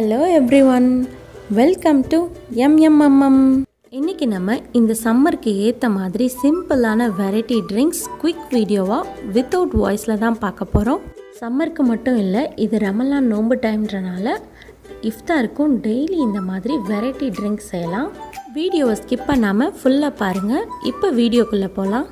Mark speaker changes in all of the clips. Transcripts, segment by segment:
Speaker 1: Hello everyone welcome to hmm இன்றைக்கி நம்ம இந்த சம்மருக்கு ஏற்ற மாதிரி சிம்பிளான வெரைட்டி ட்ரிங்க்ஸ் குயிக் வீடியோவாக வித்தவுட் வாய்ஸில் தான் பார்க்க போகிறோம் சம்மருக்கு மட்டும் இல்லை இது ரமலான் நோன்பு டைம்ன்றனால இஃப்தாருக்கும் டெய்லி இந்த மாதிரி வெரைட்டி ட்ரிங்க்ஸ் செய்யலாம் வீடியோவை ஸ்கிப் பண்ணாமல் ஃபுல்லாக பாருங்கள் இப்போ வீடியோக்குள்ளே போகலாம்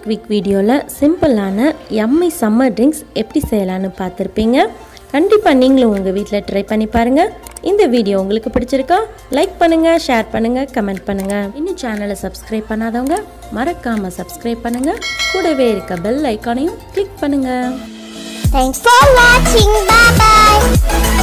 Speaker 1: குவிக் வீடியோவில் சிம்பிளான எம்மி சம்மர் ட்ரிங்க்ஸ் எப்படி செய்யலான்னு பார்த்துருப்பீங்க கண்டிப்பாக நீங்களும் உங்கள் வீட்டில் ட்ரை பண்ணி பாருங்கள் இந்த வீடியோ உங்களுக்கு பிடிச்சிருக்கா லைக் பண்ணுங்கள் ஷேர் பண்ணுங்கள் கமெண்ட் பண்ணுங்கள் இன்னும் சேனலை சப்ஸ்கிரைப் பண்ணாதவங்க மறக்காமல் சப்ஸ்கிரைப் பண்ணுங்கள் கூடவே இருக்க பெல் ஐக்கானையும் கிளிக் பண்ணுங்கள்
Speaker 2: Thanks for watching. Bye bye.